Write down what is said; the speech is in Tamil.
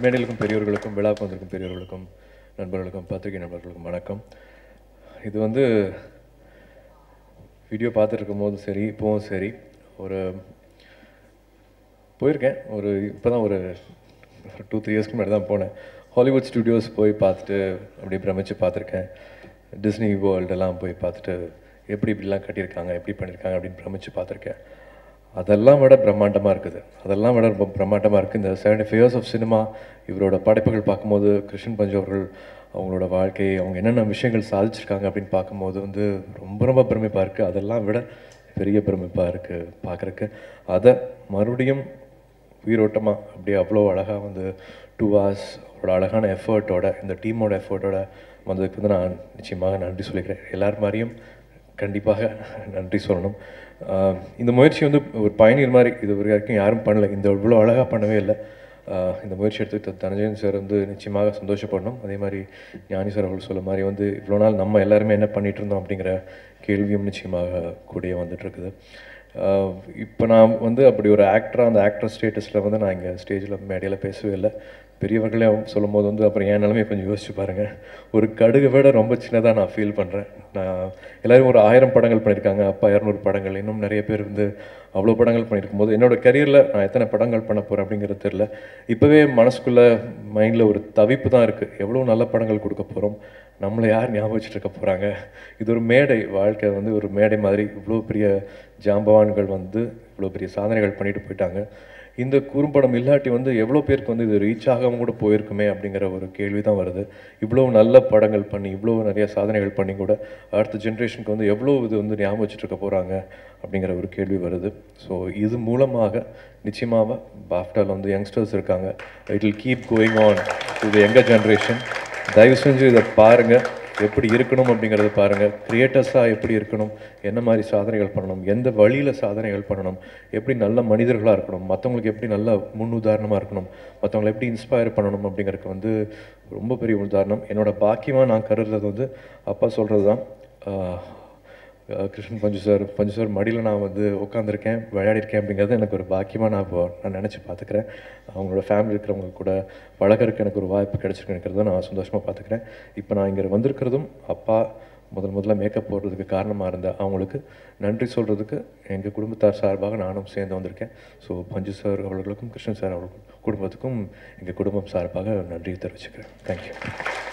மேடைகளுக்கும் பெரியவர்களுக்கும் விழாக்கு வந்திருக்கும் பெரியவர்களுக்கும் நண்பர்களுக்கும் பத்திரிகை நண்பர்களுக்கும் வணக்கம் இது வந்து வீடியோ பார்த்துருக்கும் போதும் சரி இப்போவும் சரி ஒரு போயிருக்கேன் ஒரு இப்போ தான் ஒரு டூ த்ரீ இயர்ஸ்க்கு முன்னாடி தான் போனேன் ஹாலிவுட் ஸ்டுடியோஸ் போய் பார்த்துட்டு அப்படி பிரமிச்சு பார்த்துருக்கேன் டிஸ்னி வேர்ல்டெல்லாம் போய் பார்த்துட்டு எப்படி இப்படிலாம் கட்டியிருக்காங்க எப்படி பண்ணியிருக்காங்க அப்படின்னு பிரமிச்சு பார்த்துருக்கேன் அதெல்லாம் விட பிரம்மாண்டமாக இருக்குது அதெல்லாம் விட ரொம்ப பிரம்மாண்டமாக இருக்குது இந்த செவன்டி ஃபைவ் இயர்ஸ் ஆஃப் சினிமா இவரோட படைப்புகள் பார்க்கும்போது கிருஷ்ணன் பஞ்சு அவர்கள் அவங்களோட வாழ்க்கை அவங்க என்னென்ன விஷயங்கள் சாதிச்சிருக்காங்க அப்படின்னு பார்க்கும்போது வந்து ரொம்ப ரொம்ப பிரமிப்பாக இருக்குது அதெல்லாம் விட பெரிய பிரமிப்பாக இருக்குது பார்க்குறக்கு அதை மறுபடியும் உயிரோட்டமாக அப்படியே அவ்வளோ அழகாக வந்து டூ ஹவர்ஸ் அவரோட அழகான எஃபர்ட்டோட இந்த டீமோட எஃபர்ட்டோட வந்ததுக்கு வந்து நான் நிச்சயமாக நன்றி சொல்லிக்கிறேன் எல்லார் மாதிரியும் கண்டிப்பாக நன்றி சொல்லணும் ஆஹ் இந்த முயற்சி வந்து ஒரு பயணியர் மாதிரி இது வரைக்கும் யாரும் பண்ணல இந்த இவ்வளோ அழகாக பண்ணவே இல்லை ஆஹ் இந்த முயற்சி எடுத்துக்கிட்ட தனஞ்சயன் சார் வந்து நிச்சயமாக சந்தோஷப்படணும் அதே மாதிரி ஞானி சார் அவர்கள் சொல்ல மாதிரி வந்து இவ்வளோ நாள் நம்ம எல்லாருமே என்ன பண்ணிட்டு இருந்தோம் அப்படிங்கிற கேள்வியும் நிச்சயமாக கூடயே வந்துட்டு இருக்குது இப்போ நான் வந்து அப்படி ஒரு ஆக்டராக அந்த ஆக்டர் ஸ்டேட்டஸில் வந்து நான் இங்கே ஸ்டேஜில் மேடையில் பேசவே இல்லை பெரியவர்களே சொல்லும் போது வந்து அப்புறம் என் நிலைமையை கொஞ்சம் யோசிச்சு பாருங்கள் ஒரு கடுகை விட ரொம்ப சின்னதாக நான் ஃபீல் பண்ணுறேன் நான் எல்லாரும் ஒரு ஆயிரம் படங்கள் பண்ணியிருக்காங்க அப்பா இரநூறு படங்கள் இன்னும் நிறைய பேர் வந்து அவ்வளோ படங்கள் பண்ணியிருக்கும் போது என்னோட கரியரில் நான் எத்தனை படங்கள் பண்ண போகிறேன் அப்படிங்கிறது தெரில இப்போவே மனசுக்குள்ளே மைண்டில் ஒரு தவிப்பு தான் இருக்குது எவ்வளோ நல்ல படங்கள் கொடுக்க போகிறோம் நம்மளை யார் ஞாபகம் வச்சுட்டு இருக்க போகிறாங்க இது ஒரு மேடை வாழ்க்கை வந்து ஒரு மேடை மாதிரி இவ்வளோ பெரிய ஜாம்பவான்கள் வந்து இவ்வளோ பெரிய சாதனைகள் பண்ணிட்டு போயிட்டாங்க இந்த குறும்படம் இல்லாட்டி வந்து எவ்வளோ பேருக்கு வந்து இது ரீச் ஆகாமல் கூட போயிருக்குமே அப்படிங்கிற ஒரு கேள்வி தான் வருது இவ்வளோ நல்ல படங்கள் பண்ணி இவ்வளோ நிறைய சாதனைகள் பண்ணி கூட அடுத்த ஜென்ரேஷனுக்கு வந்து எவ்வளோ இது வந்து ஞாபகம் வச்சுட்டு இருக்க போகிறாங்க அப்படிங்கிற ஒரு கேள்வி வருது ஸோ இது மூலமாக நிச்சயமாக பாஃப்டாவில் வந்து யங்ஸ்டர்ஸ் இருக்காங்க it will keep going on இது எங்கள் ஜென்ரேஷன் தயவு செஞ்சு இதை பாருங்கள் எப்படி இருக்கணும் அப்படிங்கிறத பாருங்கள் க்ரியேட்டர்ஸாக எப்படி இருக்கணும் என்ன மாதிரி சாதனைகள் பண்ணணும் எந்த வழியில் சாதனைகள் பண்ணணும் எப்படி நல்ல மனிதர்களாக இருக்கணும் மற்றவங்களுக்கு எப்படி நல்ல முன் உதாரணமாக இருக்கணும் மற்றவங்களை எப்படி இன்ஸ்பயர் பண்ணணும் அப்படிங்கிறதுக்கு வந்து ரொம்ப பெரிய உதாரணம் என்னோட பாக்கியமாக நான் கருதுறது வந்து அப்பா சொல்கிறது தான் ஆஹ், ஆஹ், கிருஷ்ணன் பஞ்சு சார் பஞ்சு சார் மடியில் நான் வந்து உட்காந்துருக்கேன் விளையாடிருக்கேன் அப்படிங்கிறது எனக்கு ஒரு பாக்கியமாக நான் இப்போ நான் நினச்சி பார்த்துக்கிறேன் அவங்களோட ஃபேமிலி இருக்கிறவங்க கூட பழகறதுக்கு எனக்கு ஒரு வாய்ப்பு கிடைச்சிருக்குங்கிறத நான் சந்தோஷமாக பார்த்துக்கிறேன் இப்போ நான் இங்கே வந்திருக்கிறதும் அப்பா முதல் முதல்ல மேக்கப் போடுறதுக்கு காரணமாக இருந்த அவங்களுக்கு நன்றி சொல்கிறதுக்கு எங்கள் குடும்பத்தார் சார்பாக நானும் சேர்ந்து வந்திருக்கேன் ஸோ பஞ்சு சார் அவர்களுக்கும் கிருஷ்ணன் சார் அவர்களுக்கும் குடும்பத்துக்கும் எங்கள் குடும்பம் சார்பாக நன்றி தெரிவிச்சுக்கிறேன் தேங்க்யூ